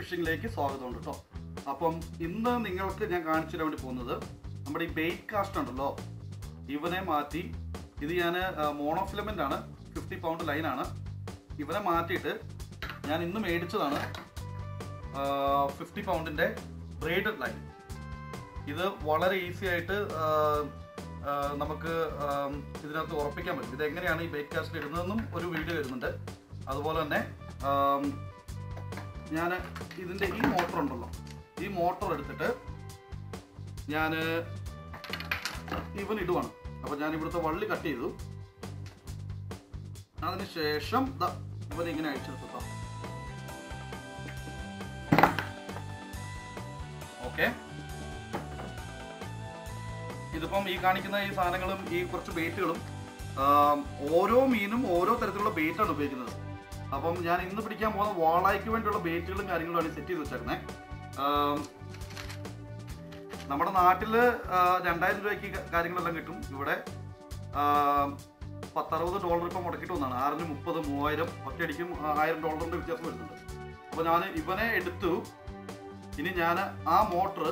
ഫിഷിങ്ങിലേക്ക് സ്വാഗതമുണ്ട് കേട്ടോ അപ്പം ഇന്ന് നിങ്ങൾക്ക് ഞാൻ കാണിച്ചു തരാൻ വേണ്ടി പോകുന്നത് നമ്മുടെ ഈ ബെയ്റ്റ് കാസ്റ്റ് ഉണ്ടല്ലോ ഇവനെ മാറ്റി ഇത് ഞാൻ മോണോഫിലമെൻ്റ് ആണ് ഫിഫ്റ്റി പൗണ്ട് ലൈനാണ് ഇവനെ മാറ്റിയിട്ട് ഞാൻ ഇന്ന് മേടിച്ചതാണ് ഫിഫ്റ്റി പൗണ്ടിൻ്റെ ബ്രേഡഡ് ലൈൻ ഇത് വളരെ ഈസി ആയിട്ട് ആ, ആ, നമുക്ക് ആ, ഇതിനകത്ത് ഉറപ്പിക്കാൻ പറ്റും ഇത് എങ്ങനെയാണ് ഈ ബേക്ക് കാസ്റ്റിൽ ഇടുന്നതെന്നും ഒരു വീഡിയോ വരുന്നുണ്ട് അതുപോലെ തന്നെ ഞാൻ ഇതിൻ്റെ ഈ മോട്ടർ ഉണ്ടല്ലോ ഈ മോട്ടർ എടുത്തിട്ട് ഞാൻ ഇവൻ ഇടുവാണ് അപ്പോൾ ഞാൻ ഇവിടുത്തെ വള്ളി കട്ട് ചെയ്തു അതിനുശേഷം ദാ ഇവൻ ഇങ്ങനെ അഴിച്ചെടുത്തോ ഓക്കെ ഇതിപ്പം ഈ കാണിക്കുന്ന ഈ സാധനങ്ങളും ഈ കുറച്ച് ബേറ്റുകളും ഓരോ മീനും ഓരോ തരത്തിലുള്ള ബേറ്റാണ് ഉപയോഗിക്കുന്നത് അപ്പം ഞാൻ ഇന്ന് പിടിക്കാൻ പോകുന്ന വാളായ്ക്ക് വേണ്ടിയുള്ള ബേറ്റുകളും കാര്യങ്ങളുമാണ് സെറ്റ് ചെയ്ത് വെച്ചേക്കുന്നത് നമ്മുടെ നാട്ടിൽ രണ്ടായിരം രൂപയ്ക്ക് ക- കാര്യങ്ങളെല്ലാം കിട്ടും ഇവിടെ ആ, പത്തറുപത് ഡോളർ ഇപ്പം മുടക്കിയിട്ട് വന്നതാണ് ആറിന് മുപ്പത് മൂവായിരം ഒറ്റയടിക്കും ആ, ആയിരം ഡോളറിന്റെ വ്യത്യാസം വരുന്നുണ്ട് അപ്പോൾ ഞാൻ ഇവനെ എടുത്തു ഇനി ഞാൻ ആ മോട്ടർ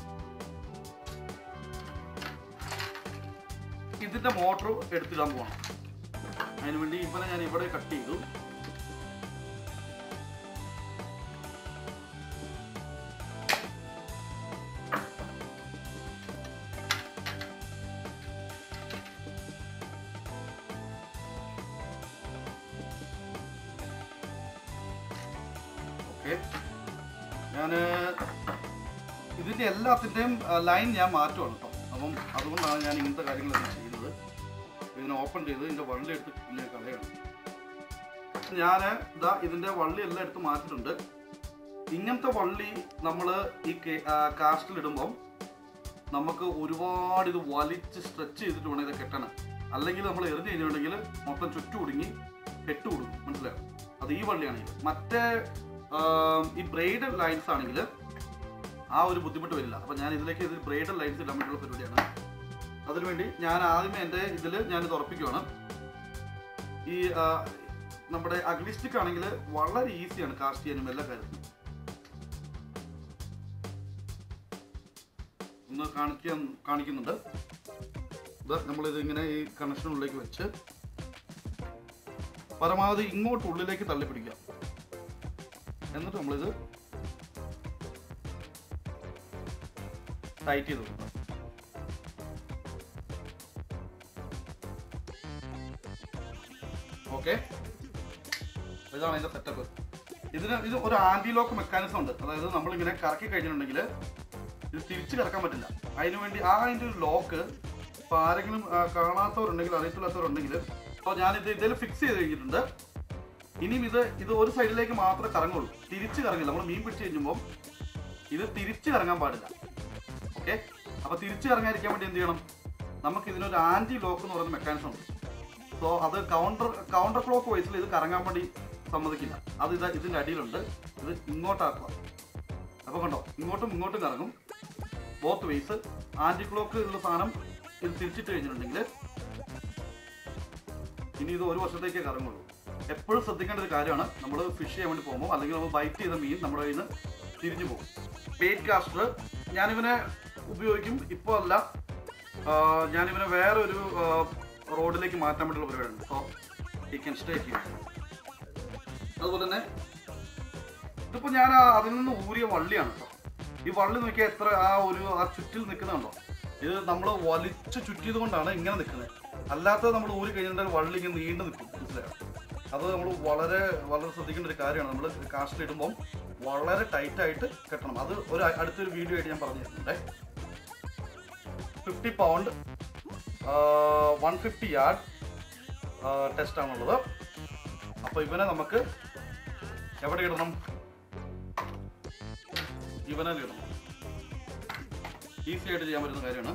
ഇതിന്റെ മോട്ടർ എടുത്തിടാൻ പോകണം അതിന് വേണ്ടി ഇവനെ ഞാൻ ഇവിടെ കട്ട് ചെയ്തു ഓക്കെ ഞാൻ ഇതിന്റെ എല്ലാത്തിന്റെയും ലൈൻ ഞാൻ മാറ്റുവാണ് കേട്ടോ അപ്പം അതുകൊണ്ടാണ് ഞാൻ ഇങ്ങനത്തെ കാര്യങ്ങളെല്ലാം ചെയ്യുന്നത് ഇതിനെ ഓപ്പൺ ചെയ്ത് ഇതിന്റെ വള്ളി എടുത്ത് പിന്നെ കളയണം ഞാൻ ഇതാ ഇതിന്റെ വള്ളി എല്ലാം എടുത്ത് മാറ്റിയിട്ടുണ്ട് ഇങ്ങനത്തെ വള്ളി നമ്മൾ ഈ കാസ്റ്റിൽ ഇടുമ്പം നമുക്ക് ഒരുപാട് ഇത് വലിച്ച് സ്ട്രെച്ച് ചെയ്തിട്ട് വേണം ഇത് കെട്ടണം അല്ലെങ്കിൽ നമ്മൾ എറിഞ്ഞു കഴിഞ്ഞിട്ടുണ്ടെങ്കിൽ മൊത്തം ചുറ്റു കുടുങ്ങി കെട്ടു കൊടുക്കും മനസ്സിലായോ അത് ഈ വള്ളിയാണെങ്കിൽ മറ്റേ ആ, ഈ ബ്രൈഡൽ ലൈൻസ് ആണെങ്കിൽ ആ ഒരു ബുദ്ധിമുട്ട് വരില്ല അപ്പം ഞാൻ ഇതിലേക്ക് ഇതിൽ ബ്രൈഡൽ ലൈൻസ് ഇടാൻ വേണ്ടിയുള്ള പരിപാടിയാണ് അതിനുവേണ്ടി ഞാൻ ആദ്യമേ എൻ്റെ ഇതിൽ ഞാനിത് ഉറപ്പിക്കുവാണ് ഈ ആ, നമ്മുടെ അഗ്ലിസ്റ്റിക് ആണെങ്കിൽ വളരെ ഈസിയാണ് കാസ്റ്റ് ചെയ്യാനും എല്ലാ കാര്യത്തിനും ഒന്ന് കാണിക്കാൻ കാണിക്കുന്നുണ്ട് ഇത് നമ്മളിത് ഇങ്ങനെ ഈ കണക്ഷനുള്ളിലേക്ക് വെച്ച് പരമാവധി ഇങ്ങോട്ട് ഉള്ളിലേക്ക് തള്ളിപ്പിടിക്കുക എന്നിട്ട് നമ്മളിത് ടൈറ്റ് ചെയ്ത് കൊടുക്കുക ഓക്കെ ഇതാണ് ഇതിന്റെ സെറ്റപ്പ് ഇതിന് ഇത് ഒരു ആന്റി ലോക്ക് മെക്കാനിസം ഉണ്ട് അതായത് നമ്മളിങ്ങനെ കറക്കി കഴിഞ്ഞിട്ടുണ്ടെങ്കിൽ ഇത് തിരിച്ച് കറക്കാൻ പറ്റില്ല അതിനു വേണ്ടി ആ അതിന്റെ ഒരു ലോക്ക് ഇപ്പൊ ആരെങ്കിലും ആ, കാണാത്തവരുണ്ടെങ്കിൽ അറിയത്തില്ലാത്തവരുണ്ടെങ്കിൽ അപ്പോൾ ഞാനിത് ഇതിൽ ഫിക്സ് ചെയ്ത് കഴിഞ്ഞിട്ടുണ്ട് ഇനിയും ഇത് ഇത് ഒരു സൈഡിലേക്ക് മാത്രമേ കറങ്ങുള്ളൂ തിരിച്ച് കറങ്ങില്ല നമ്മൾ മീൻ പിടിച്ച് കഴിഞ്ഞുമ്പോൾ ഇത് തിരിച്ച് കറങ്ങാൻ പാടില്ല ഓക്കെ അപ്പൊ തിരിച്ച് കറങ്ങാതിരിക്കാൻ വേണ്ടി എന്ത് ചെയ്യണം നമുക്ക് ഇതിനൊരു ആന്റി ലോക്ക് എന്ന് പറയുന്ന മെക്കാനിസം ഉണ്ട് സോ അത് കൗണ്ടർ കൗണ്ടർ ക്ലോക്ക് വൈസിൽ ഇത് കറങ്ങാൻ വേണ്ടി സമ്മതിക്കില്ല അത് ഇത് ഇതിന്റെ അടിയിലുണ്ട് ഇത് ഇങ്ങോട്ടാക്കുക അപ്പൊ കണ്ടോ ഇങ്ങോട്ടും ഇങ്ങോട്ടും കറങ്ങും ബോത്ത് വേസ് ആന്റി ക്ലോക്ക് ഉള്ള സാധനം ഇത് തിരിച്ചിട്ട് കഴിഞ്ഞിട്ടുണ്ടെങ്കിൽ ഇനി ഇത് ഒരു വർഷത്തേക്കേ കറങ്ങുള്ളൂ എപ്പോഴും ശ്രദ്ധിക്കേണ്ട ഒരു കാര്യമാണ് നമ്മൾ ഫിഷ് ചെയ്യാൻ വേണ്ടി പോകുമ്പോൾ അല്ലെങ്കിൽ നമ്മൾ ബൈറ്റ് ചെയ്ത മീൻ നമ്മുടെ കയ്യിൽ നിന്ന് തിരിഞ്ഞു പോകും ബേറ്റ് കാസ്റ്റർ ഞാനിവനെ ഉപയോഗിക്കും ഇപ്പോൾ അല്ല ആ, ഞാനിവനെ വേറെ ഒരു റോഡിലേക്ക് മാറ്റാൻ വേണ്ടിയുള്ള പരിപാടിയുണ്ട് സോ ഈ ക്യാൻ സ്റ്റേ ഹിയർ അതുപോലെ തന്നെ ഇതിപ്പോ ഞാൻ ആ- അതിൽ നിന്ന് ഊരിയ വള്ളിയാണ് കേട്ടോ ഈ വള്ളി നോക്കിയാൽ എത്ര ആ ഒരു ആ ചുറ്റിൽ നിൽക്കുന്നുണ്ടോ ഇത് നമ്മൾ വലിച്ച് ചുറ്റിയത് കൊണ്ടാണ് ഇങ്ങനെ നിൽക്കുന്നത് അല്ലാത്തത് നമ്മൾ ഊരി കഴിഞ്ഞിട്ടുണ്ടെങ്കിൽ വള്ളി ഇങ്ങനെ നീണ്ടു നിൽക്കും മനസ്സിലായോ അത് നമ്മൾ വളരെ വളരെ ശ്രദ്ധിക്കേണ്ട ഒരു കാര്യമാണ് നമ്മൾ കാസ്റ്റിൽ ഇടുമ്പോൾ വളരെ ടൈറ്റ് ആയിട്ട് കെട്ടണം അത് ഒരു അ- അടുത്തൊരു വീഡിയോ ആയിട്ട് ഞാൻ പറഞ്ഞു തരുന്നുണ്ടേ fifty pound one fifty yard test ആണുള്ളത് അപ്പോൾ ഇവനെ നമുക്ക് എവിടെ ഇടണം ഇവനെ ഇടണം ഈസി ആയിട്ട് ചെയ്യാൻ പറ്റുന്ന കാര്യമാണ്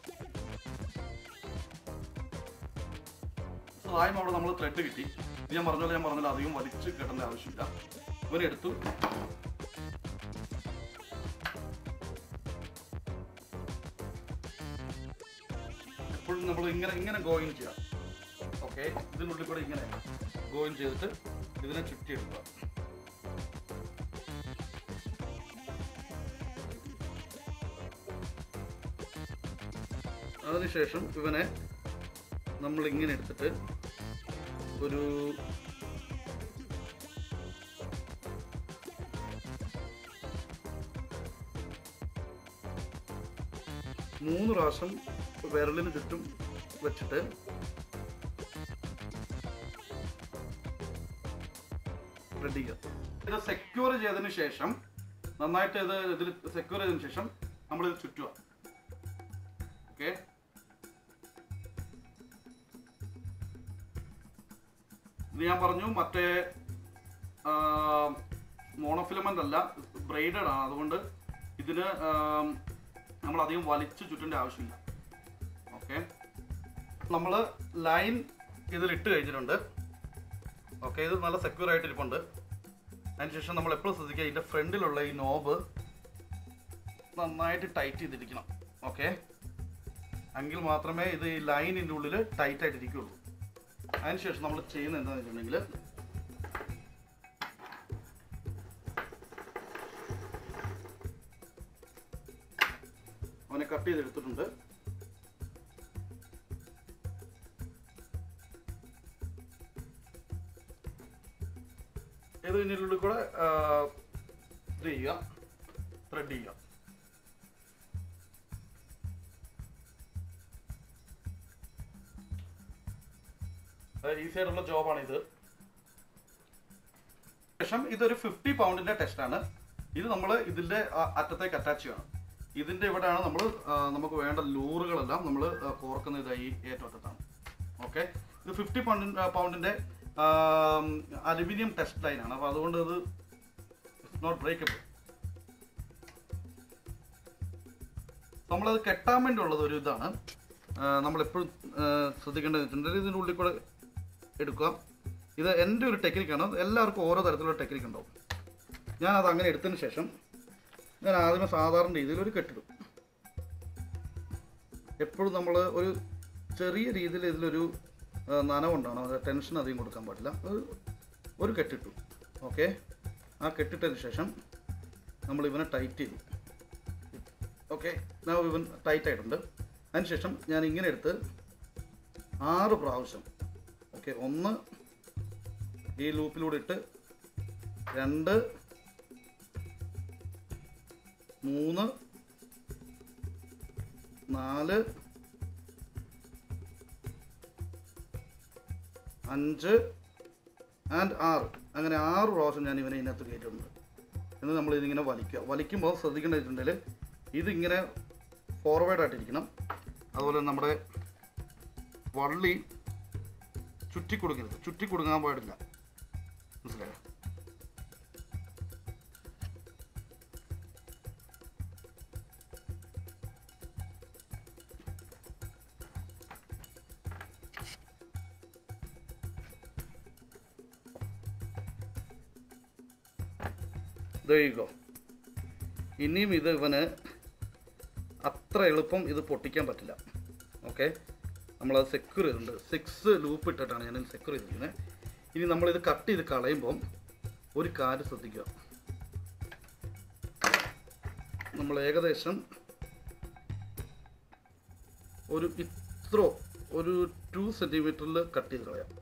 സായം അവിടെ നമ്മൾ ത്രെഡ് കിട്ടി ഇത് ഞാൻ പറഞ്ഞ പോലെ ഞാൻ പറഞ്ഞല്ലോ അധികം വലിച്ച് കെട്ടേണ്ട ആവശ്യമില്ല ഇവനെ എടുത്തു എപ്പോഴും നമ്മൾ ഇങ്ങനെ ഇങ്ങനെ ഗോയിൻ ചെയ്യാം ഓക്കെ ഇതിനുള്ളിൽ കൂടെ ഇങ്ങനെ ഗോയിൻ ചെയ്തിട്ട് ഇതിനെ ചുറ്റി എടുക്കുക അതിനുശേഷം ഇവനെ നമ്മൾ ഇങ്ങനെ എടുത്തിട്ട് ഒരു മൂന്ന് പ്രാവശ്യം വിരലിന് ചുറ്റും വെച്ചിട്ട് റെഡി ചെയ്യുക ഇത് സെക്യൂർ ചെയ്തതിന് ശേഷം നന്നായിട്ട് ഇത് ഇതിൽ സെക്യൂർ ചെയ്തതിന് ശേഷം നമ്മളിത് ചുറ്റുക ഓക്കെ ഇത് ഞാൻ പറഞ്ഞു മറ്റേ മോണോഫിലമെന്റ് അല്ല ബ്രൈഡഡ് ആണ് അതുകൊണ്ട് ഇതിന് നമ്മൾ അധികം വലിച്ചു ചുറ്റേണ്ട ആവശ്യമില്ല ഓക്കെ നമ്മൾ ലൈൻ ഇതിലിട്ട് കഴിഞ്ഞിട്ടുണ്ട് ഓക്കെ ഇത് നല്ല സെക്യൂർ ആയിട്ട് ഇരിപ്പുണ്ട് അതിനുശേഷം നമ്മൾ എപ്പോഴും ശ്രദ്ധിക്കുക ഇതിൻ്റെ ഫ്രണ്ടിലുള്ള ഈ നോബ് നന്നായിട്ട് ടൈറ്റ് ചെയ്തിരിക്കണം ഓക്കെ എങ്കിൽ മാത്രമേ ഇത് ഈ ലൈനിൻ്റെ ഉള്ളിൽ ടൈറ്റ് ആയിട്ട് ഇരിക്കുകയുള്ളൂ അതിനുശേഷം നമ്മൾ ചെയ്യുന്നത് എന്താണെന്ന് വെച്ചിട്ടുണ്ടെങ്കിൽ അവനെ കട്ട് ചെയ്തെടുത്തിട്ടുണ്ട് ഇത് ഇതിനുള്ളിൽ കൂടെ ആ, ഇത് ചെയ്യുക ത്രെഡ് ചെയ്യുക ഈസി ആയിട്ടുള്ള ജോബാണ് ഇത് ശേഷം ഇതൊരു ഫിഫ്റ്റി പൗണ്ടിന്റെ ടെസ്റ്റ് ആണ് ഇത് നമ്മൾ ഇതിന്റെ ആ, അറ്റത്തേക്ക് അറ്റാച്ച് ചെയ്യണം ഇതിന്റെ ഇവിടെയാണ് നമ്മൾ നമുക്ക് വേണ്ട ലൂറുകളെല്ലാം നമ്മൾ കോർക്കുന്ന ഇതായി ഏറ്റവും അറ്റത്താണ് ഓക്കെ ഇത് ഫിഫ്റ്റി പൗണ്ട് പൗണ്ടിന്റെ അലുമിനിയം ടെസ്റ്റ് ലൈനാണ് അപ്പോൾ അതുകൊണ്ട് ഇത് നോട്ട് ബ്രേക്കബിൾ നമ്മളത് കെട്ടാൻ വേണ്ടി ഉള്ളത് ഒരു ഇതാണ് നമ്മളെപ്പോഴും ശ്രദ്ധിക്കേണ്ടത് വെച്ചിട്ടുണ്ടെങ്കിൽ ഇതിൻ്റെ ഉള്ളിൽ കൂടെ എടുക്കുക ഇത് എൻ്റെ ഒരു ടെക്നിക്കാണ് എല്ലാവർക്കും ഓരോ തരത്തിലുള്ള ടെക്നിക്ക് ഉണ്ടാവും ഞാനത് അങ്ങനെ എടുത്തതിന് ശേഷം ഞാൻ ആദ്യമേ സാധാരണ രീതിയിൽ ഒരു കെട്ടിടും എപ്പോഴും നമ്മൾ ഒരു ചെറിയ രീതിയിൽ ഇതിലൊരു ആ, നനവുണ്ടാണ് അത് ടെൻഷൻ അധികം കൊടുക്കാൻ പാടില്ല ഒരു ഒരു കെട്ടിട്ടു ഓക്കെ ആ കെട്ടിട്ടതിന് ശേഷം നമ്മൾ ഇവനെ ടൈറ്റ് ചെയ്തു ഓക്കെ ഇവൻ ടൈറ്റ് ആയിട്ടുണ്ട് അതിനുശേഷം ഞാൻ ഇങ്ങനെ എടുത്ത് ആറ് പ്രാവശ്യം ഓക്കെ ഒന്ന് ഈ ലൂപ്പിലൂടെ ഇട്ട് രണ്ട് മൂന്ന് നാല് അഞ്ച് ആൻഡ് ആറ് അങ്ങനെ ആറ് പ്രാവശ്യം ഞാൻ ഇവനെ ഇതിനകത്ത് കയറ്റുന്നുണ്ട് എന്ന് നമ്മൾ ഇതിങ്ങനെ വലിക്കുക വലിക്കുമ്പോൾ ശ്രദ്ധിക്കേണ്ട വെച്ചിട്ടുണ്ടെങ്കിൽ ഇതിങ്ങനെ ഫോർവേഡ് ആയിട്ടിരിക്കണം അതുപോലെ നമ്മുടെ വള്ളി ചുറ്റി കൊടുക്കരുത് ചുറ്റി കൊടുക്കാൻ പാടില്ല മനസ്സിലായോ ദൈവോ ഇനിയും ഇത് ഇവന് അത്ര എളുപ്പം ഇത് പൊട്ടിക്കാൻ പറ്റില്ല ഓക്കെ നമ്മളത് സെക്യൂർ ചെയ്തിട്ടുണ്ട് സിക്സ് ലൂപ്പ് ഇട്ടിട്ടാണ് ഞാൻ സെക്യൂർ ചെയ്തിരിക്കുന്നത് ഇനി നമ്മളിത് കട്ട് ചെയ്ത് കളയുമ്പം ഒരു കാര്യം ശ്രദ്ധിക്കുക നമ്മൾ ഏകദേശം ഒരു ഇത്രോ ഒരു ടു സെൻറ്റിമീറ്ററിൽ കട്ട് ചെയ്ത് കളയാം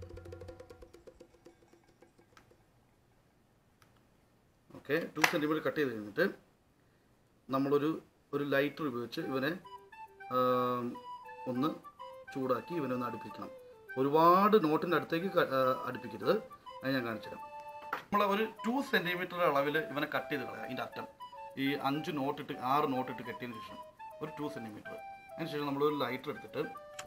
ഓക്കെ ടു സെൻറ്റിമീറ്റർ കട്ട് ചെയ്ത് കഴിഞ്ഞിട്ട് നമ്മളൊരു ഒരു ലൈറ്റർ ഉപയോഗിച്ച് ഇവനെ ആം, ഒന്ന് ചൂടാക്കി ഇവനെ ഒന്ന് അടുപ്പിക്കണം ഒരുപാട് നോട്ടിൻ്റെ അടുത്തേക്ക് ക- ആ, അടുപ്പിക്കരുത് അത് ഞാൻ കാണിച്ചു തരാം നമ്മൾ ഒരു ടു സെൻറ്റിമീറ്റർ അളവിൽ ഇവനെ കട്ട് ചെയ്ത് കളയാം ഇതിൻ്റെ അറ്റം ഈ അഞ്ച് നോട്ടിട്ട് ആറ് നോട്ടിട്ട് കെട്ടിയതിന് ശേഷം ഒരു ടു സെൻറ്റിമീറ്റർ അതിന് ശേഷം നമ്മളൊരു ലൈറ്റർ എടുത്തിട്ട്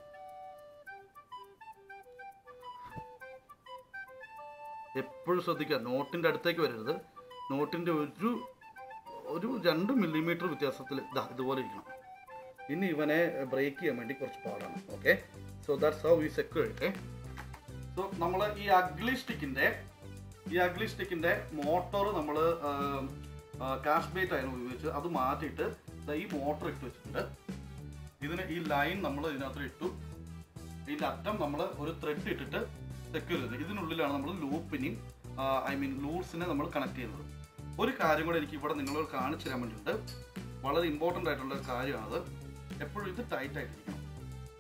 എപ്പോഴും ശ്രദ്ധിക്കുക നോട്ടിൻ്റെ അടുത്തേക്ക് വരരുത് നോട്ടിൻ്റെ ഒരു ഒരു രണ്ട് മില്ലിമീറ്റർ വ്യത്യാസത്തിൽ ഇതാ ഇതുപോലെ ഇരിക്കണം ഇനി ഇവനെ ബ്രേക്ക് ചെയ്യാൻ വേണ്ടി കുറച്ച് പാടാണ് okay so that's how we secure it so നമ്മൾ ഈ അഗ്ലി സ്റ്റിക്കിൻ്റെ ഈ അഗ്ലി സ്റ്റിക്കിൻ്റെ മോട്ടോർ നമ്മൾ കാഷ് ബേറ്റ് ആയിരുന്നു ഉപയോഗിച്ചത് അത് മാറ്റിയിട്ട് ദാ ഈ മോട്ടർ ഇട്ട് വെച്ചിട്ടുണ്ട് ഇതിന് ഈ ലൈൻ നമ്മൾ ഇതിനകത്ത് ഇട്ടു ഇതിൻ്റെ അറ്റം നമ്മൾ ഒരു ത്രെഡ് ഇട്ടിട്ട് സെക്യൂർ ചെയ്തു ഇതിനുള്ളിലാണ് നമ്മൾ ലൂപ്പിനെയും ഐ മീൻ ലൂസിനെ നമ്മൾ കണക്ട് ചെയ്യുന്നത് ഒരു കാര്യം കൂടെ എനിക്ക് ഇവിടെ നിങ്ങളോട് കാണിച്ചു തരാൻ വേണ്ടിയിട്ട് വളരെ ഇമ്പോർട്ടൻ്റ് ആയിട്ടുള്ള ഒരു കാര്യമാണത് എപ്പോഴും ഇത് ടൈറ്റ് ആയിട്ടിരിക്കണം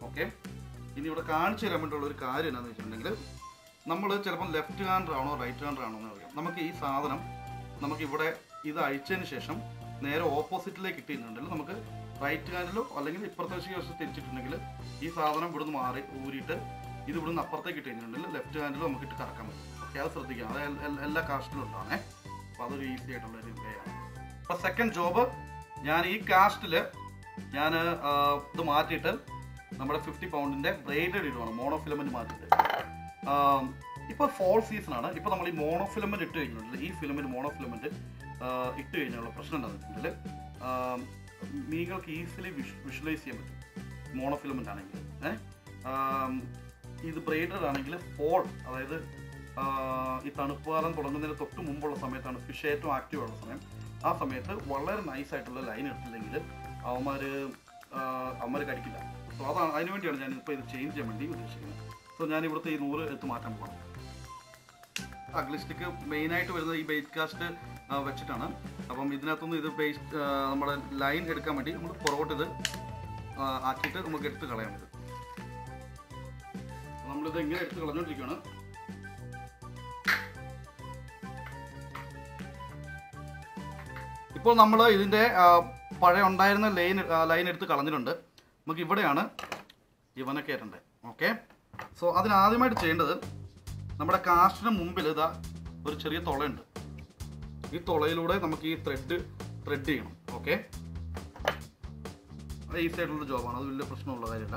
ഓക്കെ ഇനി ഇവിടെ കാണിച്ചു തരാൻ വേണ്ടിയുള്ള ഒരു കാര്യം എന്താണെന്ന് വെച്ചിട്ടുണ്ടെങ്കിൽ നമ്മൾ ചിലപ്പം ലെഫ്റ്റ് ഹാൻഡർ ആണോ റൈറ്റ് ഹാൻഡർ ആണോ എന്ന് അറിയാം നമുക്ക് ഈ സാധനം നമുക്ക് ഇവിടെ ഇത് അഴിച്ചതിന് ശേഷം നേരെ ഓപ്പോസിറ്റിലേക്ക് ഇട്ടിട്ടുണ്ടെങ്കിൽ നമുക്ക് റൈറ്റ് ഹാൻഡിലോ അല്ലെങ്കിൽ ഇപ്പുറത്തെ വശം തിരിച്ചിട്ടുണ്ടെങ്കിൽ ഈ സാധനം ഇവിടുന്ന് മാറി ഊരിയിട്ട് ഇത് ഇവിടുന്ന് അപ്പുറത്തേക്ക് ഇട്ട് കഴിഞ്ഞിട്ടുണ്ടെങ്കിൽ ലെഫ്റ്റ് ഹാൻഡിൽ നമുക്ക് ഇട്ട് കറക്കാൻ പറ്റും ഓക്കെ അത് ശ്രദ്ധിക്കാം അത് എൽ- എൽ- എല്ലാ കാസ്റ്റിലും ഉണ്ടാണേ അപ്പോൾ അതൊരു ഈസി ആയിട്ടുള്ള ഒരു വേ ആണ് അപ്പോൾ സെക്കൻഡ് ജോബ് ഞാൻ ഈ കാസ്റ്റിൽ ഞാൻ ഇത് മാറ്റിയിട്ട് നമ്മുടെ ഫിഫ്റ്റി പൗണ്ടിൻ്റെ ബ്രൈഡഡ് ഇടുവാണ് മോണോ ഫിലമെൻറ്റ് മാറ്റിയിട്ട് ഇപ്പോൾ ഫോൾ സീസൺ ആണ് ഇപ്പോൾ നമ്മൾ ഈ മോണോ ഫിലമെൻറ്റ് ഇട്ട് കഴിഞ്ഞിട്ടുണ്ടെങ്കിൽ ഈ ഫിലമെൻറ്റ് മോണോ ഫിലമെൻറ്റ് ഇട്ട് കഴിഞ്ഞുള്ള പ്രശ്നം എന്താണെന്ന് വെച്ചിട്ടുണ്ടെങ്കിൽ മീനുകൾക്ക് ഈസിലി വിഷ്വലൈസ് ചെയ്യാൻ പറ്റും മോണോ ഫിലമെൻ്റ് ആണെങ്കിൽ ഏഹ് ആം, ഇത് ബ്രൈഡഡ് ആണെങ്കിൽ ഫോൾ അതായത് ആ, ഈ തണുപ്പ് കാലം തുടങ്ങുന്നതിന് തൊട്ട് മുമ്പുള്ള സമയത്താണ് ഫിഷ് ഏറ്റവും ആക്റ്റീവ് ഉള്ള സമയം ആ സമയത്ത് വളരെ നൈസ് ആയിട്ടുള്ള ലൈൻ എടുത്തില്ലെങ്കിൽ അവന്മാർ അവന്മാർ കടിക്കില്ല സോ അതാണ് അതിന് വേണ്ടിയാണ് ഞാൻ ഇപ്പോൾ ഇത് ചേഞ്ച് ചെയ്യാൻ വേണ്ടി ഉദ്ദേശിക്കുന്നത് സോ ഞാൻ ഇവിടുത്തെ ഈ നൂറ് എടുത്ത് മാറ്റാൻ പോകണം അഗ്ലിസ്റ്റിക്ക് മെയിനായിട്ട് വരുന്നത് ഈ ബേസ് കാസ്റ്റ് വെച്ചിട്ടാണ് അപ്പം ഇതിനകത്തുനിന്ന് ഇത് ബേസ് നമ്മുടെ ലൈൻ എടുക്കാൻ വേണ്ടി നമ്മൾ പുറകോട്ട് ഇത് ആ, ആക്കിയിട്ട് നമുക്ക് എടുത്ത് കളയാം ഇത് നമ്മളിത് ഇങ്ങനെ എടുത്ത് കളഞ്ഞോണ്ടിരിക്കുകയാണ് ഇപ്പോൾ നമ്മൾ ഇതിൻ്റെ ആ, പഴയ ഉണ്ടായിരുന്ന ലൈൻ ലൈൻ എടുത്ത് കളഞ്ഞിട്ടുണ്ട് നമുക്ക് ഇവിടെയാണ് ഇവനെ കയറ്റണ്ടേ ഓക്കെ സോ അതിനാദ്യമായിട്ട് ചെയ്യേണ്ടത് നമ്മുടെ കാസ്റ്റിന് മുമ്പിൽ ഇതാ ഒരു ചെറിയ തുളയുണ്ട് ഈ തുളയിലൂടെ നമുക്ക് ഈ ത്രെഡ് ത്രെഡ് ചെയ്യണം ഓക്കെ അത് ഈസി ആയിട്ടുള്ള ജോബാണ് അത് വലിയ പ്രശ്നമുള്ള കാര്യമല്ല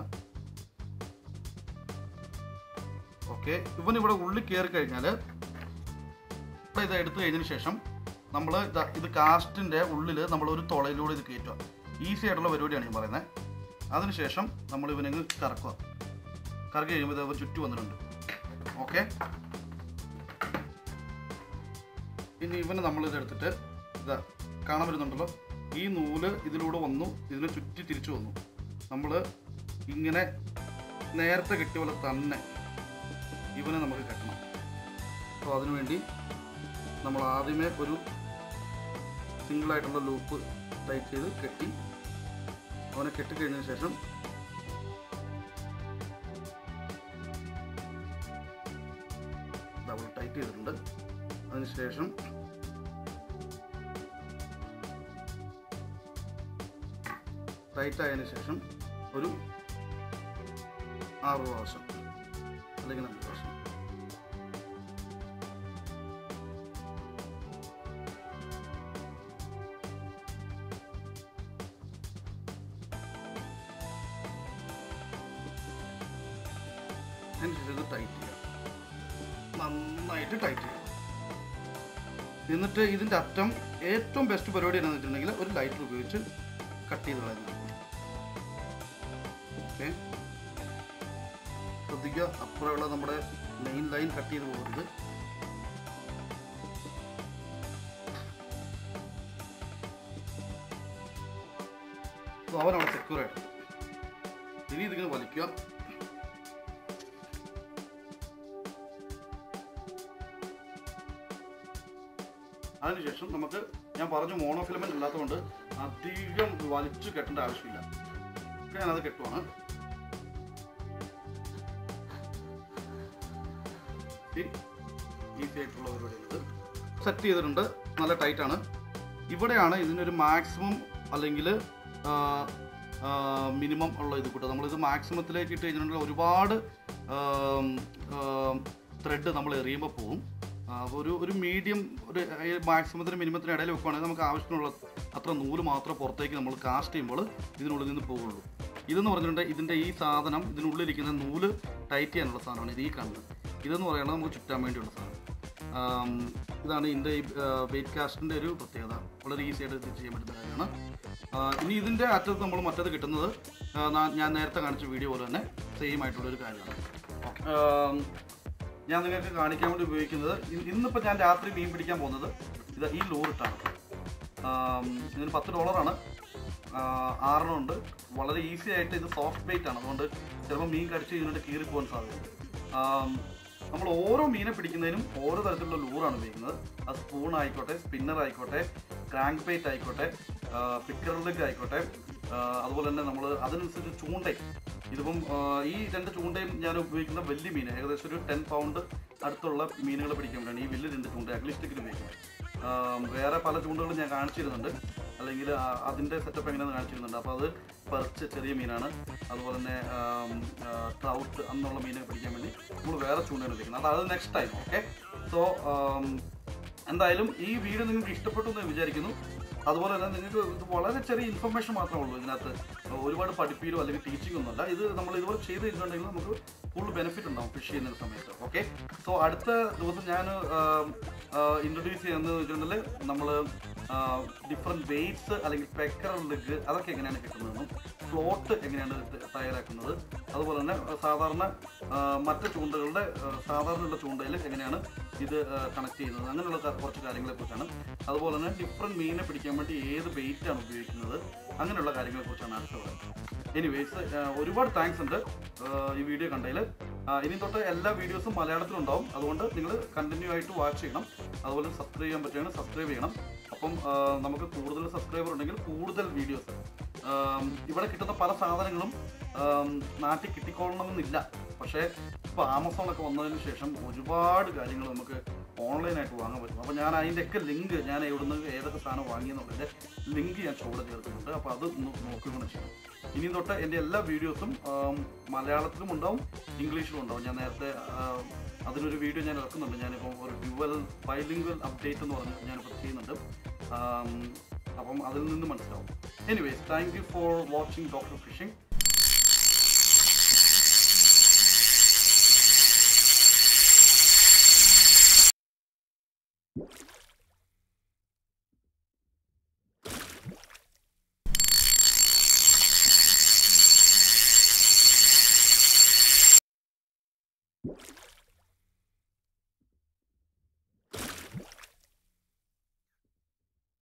ഓക്കെ ഇവൻ ഇവിടെ ഉള്ളിൽ കയറി കഴിഞ്ഞാൽ ഇവിടെ ഇത് എടുത്തു കഴിഞ്ഞതിന് ശേഷം നമ്മൾ ഇത് കാസ്റ്റിൻ്റെ ഉള്ളിൽ നമ്മൾ ഒരു തുളയിലൂടെ ഇത് കയറ്റുക ഈസി ആയിട്ടുള്ള പരിപാടിയാണ് ഞാൻ പറയുന്നത് അതിനുശേഷം നമ്മൾ ഇവനങ്ങ് കറക്കുക കറക്കി കഴിയുമ്പോൾ ഇത് അവൻ ചുറ്റി വന്നിട്ടുണ്ട് ഓക്കെ ഇനി ഇവന് നമ്മൾ ഇത് എടുത്തിട്ട് ഇതാ കാണാൻ വരുന്നുണ്ടല്ലോ ഈ നൂല് ഇതിലൂടെ വന്നു ഇതിനെ ചുറ്റി തിരിച്ചു വന്നു നമ്മൾ ഇങ്ങനെ നേരത്തെ കെട്ടിയ പോലെ തന്നെ ഇവനെ നമുക്ക് കെട്ടണം അപ്പോൾ അതിനുവേണ്ടി നമ്മൾ ആദ്യമേ ഒരു സിംഗിളായിട്ടുള്ള ലൂപ്പ് ടൈറ്റ് ചെയ്ത് കെട്ടി അവനെ കെട്ടിക്കഴിഞ്ഞതിന് ശേഷം ഡബിൾ ടൈറ്റ് ചെയ്തിട്ടുണ്ട് അതിനുശേഷം ടൈറ്റ് ആയതിനു ശേഷം ഒരു ആറ് പ്രാവശ്യം അല്ലെങ്കിൽ അഞ്ച് പ്രാവശ്യം അതിനുശേഷം ഇത് ടൈറ്റ് ചെയ്യുക നന്നായിട്ട് ടൈറ്റ് ചെയ്യുക എന്നിട്ട് ഇതിൻ്റെ അറ്റം ഏറ്റവും ബെസ്റ്റ് പരിപാടി എന്താണെന്ന് വെച്ചിട്ടുണ്ടെങ്കിൽ ഒരു ലൈറ്റർ ഉപയോഗിച്ച് കട്ട് ചെയ്ത് കളയുന്നതാണ് ഓക്കെ ശ്രദ്ധിക്കുക അപ്പുറമുള്ള നമ്മുടെ മെയിൻ ലൈൻ കട്ട് ചെയ്ത് പോകരുത് So, അവനവിടെ സെക്യൂർ ആയിട്ട് ഇനി ഇതിങ്ങനെ വലിക്കുക അതിനുശേഷം നമുക്ക് ഞാൻ പറഞ്ഞു മോണോ ഫിലമെന്റ് ഇല്ലാത്തതുകൊണ്ട് അധികം വലിച്ചു കെട്ടേണ്ട ആവശ്യമില്ല ഇപ്പൊ ഞാനത് കെട്ടുവാണ് ഈസി ആയിട്ടുള്ള പരിപാടിയാണിത് സെറ്റ് ചെയ്തിട്ടുണ്ട് നല്ല ടൈറ്റ് ആണ് ഇവിടെയാണ് ഇതിനൊരു മാക്സിമം അല്ലെങ്കിൽ മിനിമം ഉള്ള ഇത് കൂട്ടുക നമ്മളിത് മാക്സിമത്തിലേക്ക് ഇട്ട് കഴിഞ്ഞിട്ടുണ്ടെങ്കിൽ ഒരുപാട് ത്രെഡ് നമ്മൾ എറിയുമ്പോൾ പോവും ആ, അപ്പോൾ ഒരു ഒരു മീഡിയം ഒരു മാക്സിമത്തിന് മിനിമത്തിന് ഇടയിൽ വെക്കുവാണെങ്കിൽ നമുക്ക് ആവശ്യത്തിനുള്ള അത്ര നൂല് മാത്രം പുറത്തേക്ക് നമ്മൾ കാസ്റ്റ് ചെയ്യുമ്പോൾ ഇതിനുള്ളിൽ നിന്ന് പോകുള്ളൂ ഇതെന്ന് പറഞ്ഞിട്ടുണ്ടെങ്കിൽ ഇതിൻ്റെ ഈ സാധനം ഇതിനുള്ളിലിരിക്കുന്ന നൂല് ടൈറ്റ് ചെയ്യാനുള്ള സാധനമാണ് ഇത് ഈ കാണുന്നത് ഇതെന്ന് പറയുന്നത് നമുക്ക് ചുറ്റാൻ വേണ്ടിയുള്ള സാധനം ആം, ഇതാണ് ഇതിൻ്റെ ഈ വെയിറ്റ് കാസ്റ്റിൻ്റെ ഒരു പ്രത്യേകത വളരെ ഈസി ആയിട്ട് ഇത് ചെയ്യാൻ പറ്റുന്ന കാര്യമാണ് ആ, ഇനി ഇതിൻ്റെ അറ്റത്ത് നമ്മൾ മറ്റത് കിട്ടുന്നത് ആ, നാ- ഞാൻ നേരത്തെ കാണിച്ച വീഡിയോ പോലെ തന്നെ സെയിം ആയിട്ടുള്ളൊരു കാര്യമാണ് ഓക്കെ ഞാൻ നിങ്ങൾക്ക് കാണിക്കാൻ വേണ്ടി ഉപയോഗിക്കുന്നത് ഇ- ഇന്നിപ്പോൾ ഞാൻ രാത്രി മീൻ പിടിക്കാൻ പോകുന്നത് ഇത് ഈ ലൂറിട്ടാണ് ഇതിന് പത്ത് ഡോളറാണ് ആറെണ്ണം ഉണ്ട് വളരെ ഈസി ആയിട്ട് ഇത് സോഫ്റ്റ് ബൈറ്റ് ആണ് അതുകൊണ്ട് ചിലപ്പോൾ മീൻ കടിച്ച് ഇതിനോട് കീറി പോകാൻ സാധ്യതയുണ്ട് ആം, നമ്മൾ ഓരോ മീനെ പിടിക്കുന്നതിനും ഓരോ തരത്തിലുള്ള ലൂറാണ് ഉപയോഗിക്കുന്നത് അത് സ്പൂൺ ആയിക്കോട്ടെ സ്പിന്നർ ആയിക്കോട്ടെ ക്രാങ്ക് ബൈറ്റ് ആയിക്കോട്ടെ പിക്കർ ലെഗ് ആയിക്കോട്ടെ ആ, അതുപോലെ തന്നെ നമ്മൾ അതിനനുസരിച്ച് ചൂണ്ടയും ഇതിപ്പം ആ, ഈ രണ്ട് ചൂണ്ടയും ഞാൻ ഉപയോഗിക്കുന്ന വലിയ മീൻ ഏകദേശം ഒരു ടെൻ പൗണ്ട് അടുത്തുള്ള മീനുകൾ പിടിക്കാൻ വേണ്ടിയാണ് ഈ വലിയ രണ്ട് ചൂണ്ട അഗ്ലിസ്റ്റിക്കിൽ ഉപയോഗിക്കുന്നത് ആം, വേറെ പല ചൂണ്ടകളും ഞാൻ കാണിച്ചിരുന്നുണ്ട് അല്ലെങ്കിൽ ആ- അതിൻ്റെ സെറ്റപ്പ് എങ്ങനെയാണെന്ന് കാണിച്ചിരുന്നുണ്ട് അപ്പോൾ അത് പറിച്ച് ചെറിയ മീനാണ് അതുപോലെ തന്നെ ട്രൗട്ട് എന്നുള്ള മീനെ പിടിക്കാൻ വേണ്ടി നമ്മൾ വേറെ ചൂണ്ടയാണ് ഉപയോഗിക്കുന്നത് അത് അത് നെക്സ്റ്റ് ടൈം ഓക്കെ സോ എന്തായാലും ഈ വീഡിയോ നിങ്ങൾക്ക് ഇഷ്ടപ്പെട്ടു എന്ന് വിചാരിക്കുന്നു അതുപോലെ തന്നെ നിങ്ങൾക്ക് ഇത് വളരെ ചെറിയ ഇൻഫർമേഷൻ മാത്രമേ ഉള്ളൂ ഇതിനകത്ത് ഒരുപാട് പഠിപ്പീരോ അല്ലെങ്കിൽ ടീച്ചിങ് ഒന്നുമല്ല ഇത് നമ്മൾ ഇതുപോലെ ചെയ്ത് കഴിഞ്ഞിട്ടുണ്ടെങ്കിൽ നമുക്ക് ഫുൾ ബെനിഫിറ്റ് ഉണ്ടാവും ഫിഷ് ചെയ്യുന്ന സമയത്ത് ഓക്കെ സോ അടുത്ത ദിവസം ഞാൻ ഇൻട്രൊഡ്യൂസ് ചെയ്യുന്നത് വെച്ചിട്ടുണ്ടെങ്കിൽ നമ്മൾ ഡിഫറെൻറ്റ് വെയ്റ്റ്സ് അല്ലെങ്കിൽ പെക്കർ ലെഗ് അതൊക്കെ എങ്ങനെയാണ് കിട്ടുന്നതെന്നും ഫ്ലോട്ട് എങ്ങനെയാണ് ഇത് തയ്യാറാക്കുന്നത് അതുപോലെ തന്നെ ആ, സാധാരണ ആ, മറ്റ് ചൂണ്ടകളുടെ ആ, സാധാരണയുള്ള ചൂണ്ടയിൽ എങ്ങനെയാണ് ഇത് കണക്ട് ചെയ്യുന്നത് അങ്ങനെയുള്ള ക- കുറച്ച് കാര്യങ്ങളെ കുറിച്ചാണ് അതുപോലെ തന്നെ ഡിഫറെൻറ്റ് മീനെ പിടിക്കാൻ വേണ്ടി ഏത് ബെയ്റ്റ് ആണ് ഉപയോഗിക്കുന്നത് അങ്ങനെയുള്ള കാര്യങ്ങളെ കുറിച്ചാണ് അടുത്തത് എനിവേസ് ഒരുപാട് താങ്ക്സ് ഉണ്ട് ആ, ഈ വീഡിയോ കണ്ടതിൽ ഇനി തൊട്ട് എല്ലാ വീഡിയോസും മലയാളത്തിലുണ്ടാവും അതുകൊണ്ട് നിങ്ങൾ കണ്ടിന്യൂ ആയിട്ട് വാച്ച് ചെയ്യണം അതുപോലെ സബ്സ്ക്രൈബ് ചെയ്യാൻ പറ്റുകയാണ് സബ്സ്ക്രൈബ് ചെയ്യണം അപ്പം ആ, നമുക്ക് കൂടുതൽ സബ്സ്ക്രൈബർ ഉണ്ടെങ്കിൽ കൂടുതൽ വീഡിയോസ് ഇവിടെ കിട്ടുന്ന പല സാധനങ്ങളും ആം, നാട്ടിൽ കിട്ടിക്കൊള്ളണമെന്നില്ല പക്ഷേ ഇപ്പോൾ ആമസോണൊക്കെ വന്നതിന് ശേഷം ഒരുപാട് കാര്യങ്ങൾ നമുക്ക് ഓൺലൈനായിട്ട് വാങ്ങാൻ പറ്റും അപ്പോൾ ഞാൻ അതിൻ്റെയൊക്കെ ലിങ്ക് ഞാൻ എവിടുന്ന് ഏതൊക്കെ സാധനം വാങ്ങിയെന്നുള്ളതിൻ്റെ ലിങ്ക് ഞാൻ ചുവടെ ചേർത്തിട്ടുണ്ട് അപ്പോൾ അത് ഒന്ന് നോക്കുകയും ചെയ്യണം ഇനി തൊട്ട് എൻ്റെ എല്ലാ വീഡിയോസും ആം, മലയാളത്തിലും ഉണ്ടാവും ഇംഗ്ലീഷിലും ഉണ്ടാവും ഞാൻ നേരത്തെ ആം, അതിനൊരു വീഡിയോ ഞാൻ ഇറക്കുന്നുണ്ട് ഞാനിപ്പോൾ ഒരു ഡ്യുവൽ ബൈലിംഗ്വൽ അപ്ഡേറ്റ് എന്ന് പറഞ്ഞ് ഞാനിപ്പോൾ ചെയ്യുന്നുണ്ട് ആം, അപ്പം അതിൽ നിന്ന് മനസ്സിലാവും anyways thank you for watching doctor phishing